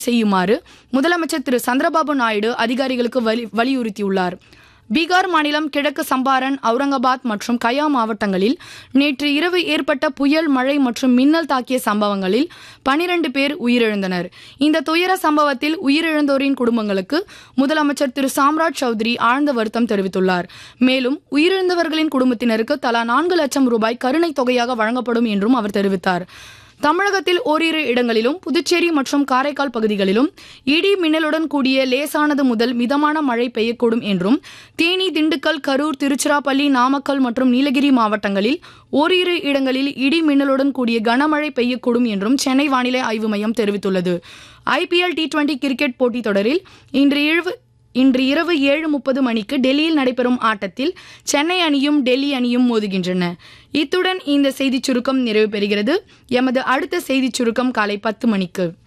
செய்யுமாறு முதலமைச்சர் திரு சந்திரபாபு நாயுடு அதிகாரிகளுக்கு வலி வலியுறுத்தியுள்ளார் பீகார் மாநிலம் கிழக்கு சம்பாரன் அவுரங்காபாத் மற்றும் கயா மாவட்டங்களில் நேற்று இரவு ஏற்பட்ட புயல் மழை மற்றும் மின்னல் தாக்கிய சம்பவங்களில் பனிரெண்டு பேர் உயிரிழந்தனர் இந்த துயர சம்பவத்தில் உயிரிழந்தோரின் குடும்பங்களுக்கு முதலமைச்சர் திரு சாம்ராஜ் சௌத்ரி ஆழ்ந்த வருத்தம் தெரிவித்துள்ளார் மேலும் உயிரிழந்தவர்களின் குடும்பத்தினருக்கு தலா நான்கு லட்சம் ரூபாய் கருணைத் தொகையாக வழங்கப்படும் என்றும் அவர் தெரிவித்தார் தமிழகத்தில் ஓரிரு இடங்களிலும் புதுச்சேரி மற்றும் காரைக்கால் பகுதிகளிலும் இடி மின்னலுடன் கூடிய லேசானது முதல் மிதமான மழை பெய்யக்கூடும் என்றும் தேனி திண்டுக்கல் கரூர் திருச்சிராப்பள்ளி நாமக்கல் மற்றும் நீலகிரி மாவட்டங்களில் ஓரிரு இடங்களில் இடி மின்னலுடன் கூடிய கனமழை பெய்யக்கூடும் என்றும் சென்னை வானிலை ஆய்வு மையம் தெரிவித்துள்ளது ஐபிஎல் டி டுவெண்டி கிரிக்கெட் போட்டித் தொடரில் இன்று இரவு இன்று இரவு ஏழு முப்பது மணிக்கு டெல்லியில் நடைபெறும் ஆட்டத்தில் சென்னை அணியும் டெல்லி அணியும் மோதுகின்றன இத்துடன் இந்த செய்திச் சுருக்கம் நிறைவு பெறுகிறது எமது அடுத்த செய்திச் சுருக்கம் காலை பத்து மணிக்கு